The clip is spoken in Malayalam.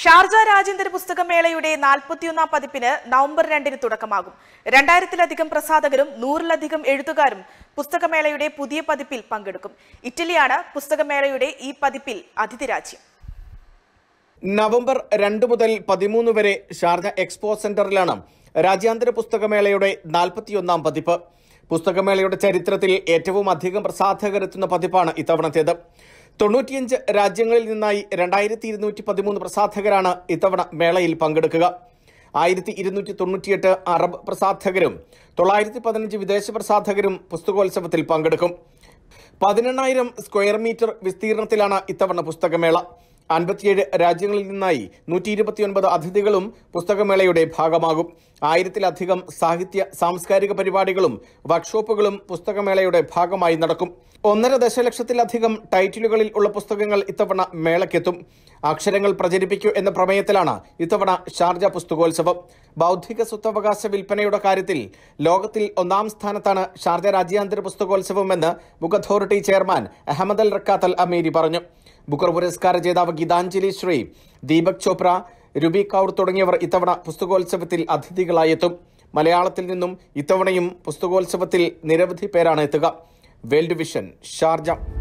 ഷാർജ രാജ്യാന്തര പുസ്തകമേളയുടെ നാൽപ്പത്തിയൊന്നാം പതിപ്പിന് നവംബർ രണ്ടിന് തുടക്കമാകും രണ്ടായിരത്തിലധികം പ്രസാധകരും നൂറിലധികം എഴുത്തുകാരും പുസ്തകമേളയുടെ പുതിയ പതിപ്പിൽ പങ്കെടുക്കും ഇറ്റലിയാണ് പുസ്തകമേളയുടെ ഈ പതിപ്പിൽ അതിഥി രാജ്യം നവംബർ രണ്ട് മുതൽ പതിമൂന്ന് വരെ ഷാർജ എക്സ്പോ സെന്ററിലാണ് രാജ്യാന്തര പുസ്തകമേളയുടെ നാൽപ്പത്തിയൊന്നാം പതിപ്പ് പുസ്തകമേളയുടെ ചരിത്രത്തിൽ ഏറ്റവും അധികം പ്രസാധകരെത്തുന്ന പതിപ്പാണ് ഇത്തവണത്തേത് തൊണ്ണൂറ്റിയഞ്ച് രാജ്യങ്ങളിൽ നിന്നായി രണ്ടായിരത്തി ഇരുന്നൂറ്റി പതിമൂന്ന് പ്രസാധകരാണ് ഇത്തവണ മേളയിൽ പങ്കെടുക്കുക ആയിരത്തി ഇരുന്നൂറ്റി തൊണ്ണൂറ്റിയെട്ട് അറബ് പ്രസാധകരും തൊള്ളായിരത്തി പതിനഞ്ച് വിദേശ പ്രസാധകരും പുസ്തകോത്സവത്തിൽ പങ്കെടുക്കും പതിനെണ്ണായിരം സ്ക്വയർ മീറ്റർ വിസ്തീർണത്തിലാണ് ഇത്തവണ പുസ്തകമേള അൻപത്തിയേഴ് രാജ്യങ്ങളിൽ നിന്നായി നൂറ്റി ഇരുപത്തിയൊൻപത് അതിഥികളും പുസ്തകമേളയുടെ ഭാഗമാകും ആയിരത്തിലധികം സാഹിത്യ സാംസ്കാരിക പരിപാടികളും വർക്ക്ഷോപ്പുകളും പുസ്തകമേളയുടെ ഭാഗമായി നടക്കും ഒന്നര ദശലക്ഷത്തിലധികം ടൈറ്റിലുകളിൽ ഉള്ള പുസ്തകങ്ങൾ ഇത്തവണ മേളയ്ക്കെത്തും അക്ഷരങ്ങൾ പ്രചരിപ്പിക്കൂ എന്ന പ്രമേയത്തിലാണ് ഇത്തവണ ഷാർജ പുസ്തകോത്സവം ബൗദ്ധിക സ്വത്തവകാശ വിൽപ്പനയുടെ കാര്യത്തിൽ ലോകത്തിൽ ഒന്നാം സ്ഥാനത്താണ് ഷാർജ രാജ്യാന്തര പുസ്തകോത്സവമെന്ന് book authority chairman Ahmed Al റക്കാത്തൽ അമീരി പറഞ്ഞു ബുക്കർ പുരസ്കാര ജേതാവ് ഗീതാഞ്ജലി ശ്രീ ദീപക് ചോപ്ര രുബി കൗർ തുടങ്ങിയവർ ഇത്തവണ പുസ്തകോത്സവത്തിൽ അതിഥികളായി എത്തും മലയാളത്തിൽ നിന്നും ഇത്തവണയും പുസ്തകോത്സവത്തിൽ നിരവധി പേരാണ് എത്തുക വേൾഡ് വിഷൻ ഷാർജ